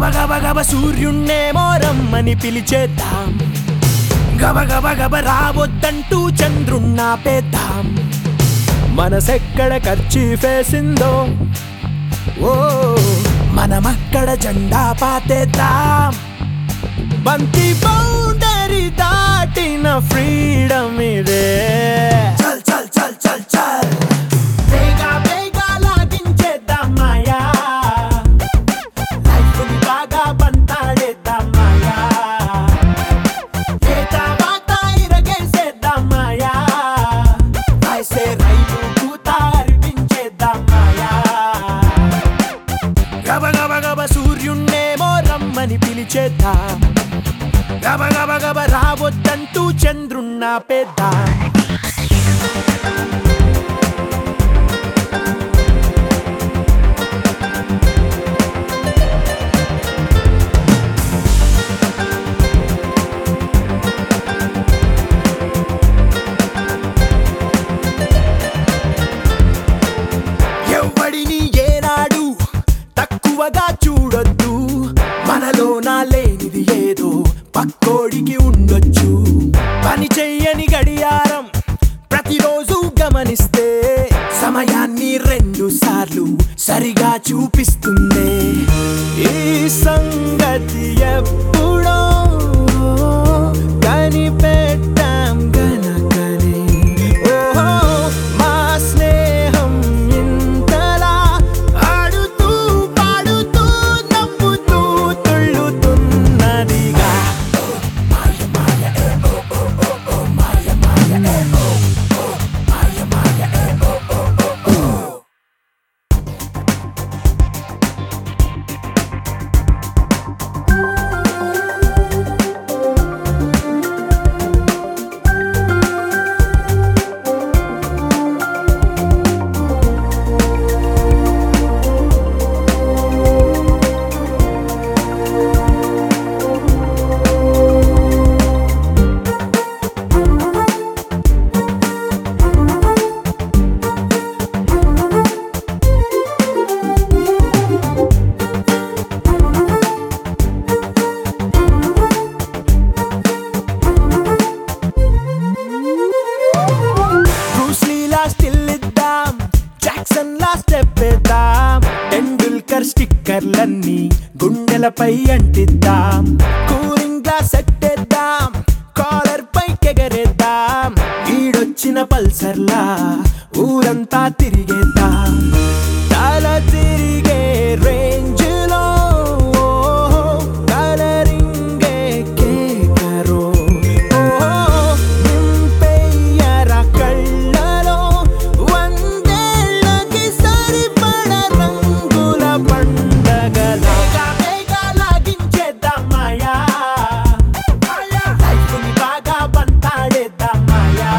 గబ గబ గబ సూర్యుణ్ణేమో రమ్మని పిలిచేద్దాం గబ గబ గబ రావద్దంటూ చంద్రుణ్ణాపేద్దాం మనసెక్కడ ఖర్చు ఫేసిందో ఓ మనమక్కడ జెండా పాతేద్దాం బంతి బౌండరీ దాటిన ఫ్రీడమ్ ఇదే చల్ చల్ చల్ చల్ చల్ వేగా వేగా లాగించేద్దాం మాయా లైఫ్ని బాగా బంతాడేద్దాం మాయా ఏ తర్వాత ఇరగేసేద్దాం మాయా వయసే రైలు కూత అర్పించేద్దాం మాయా గబ గబ గబ సూర్యుణ్ణేమో రమ్మని పిలిచేద్దాం గబ గబ గబ రావద్దంటూ చంద్రున్నా పేద్దాం ఎవ్వడిని ఏనాడు తక్కువగా చూడొద్దు మనలో నా లేనిది ఏదో పక్కోడికి ఉండొచ్చు పని చెయ్యని గడియారం ప్రతిరోజు గమనిస్తే సమయాన్ని రెండు సార్లు సరిగా చూపిస్తుంది ఈ సంగతి ఎప్పుడో కనిపెట్టాం గనకనే ఓహో మా స్నేహం ఇంతలా ఆడుతూ పాడుతూ నవ్వుతూ తుళ్ళుతున్నదిగా బ్రూస్ లీలా స్టిల్ ఇద్దాం జాక్సన్ లా స్టెప్ ఇద్దాం టెండూల్కర్ స్టిక్కర్లన్నీ గుండెలపై అంటిద్దాం కూలింగ్ గ్లాస్ ఎట్టేద్దాం కాలర్ పైకెగరేద్దాం ఈడొచ్చిన పల్సర్లా ఊరంతా తిరిగేద్దాం తల తిరిగే రేంజ్ లో కలరింగే కేకరో నింపెయ్యర కళ్ళలో వందేళ్ళకి సరిపడ రంగుల పండగలాగా వేగా లాగించేద్దాం మాయా లైఫ్ని బాగా బంతాడేద్దాం మాయా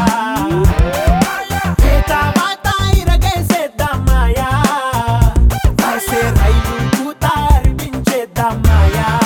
ఏ తర్వాత ఇరగేసేద్దాం మాయా వయసే రైలు కూత అర్పించేద్దాం మాయా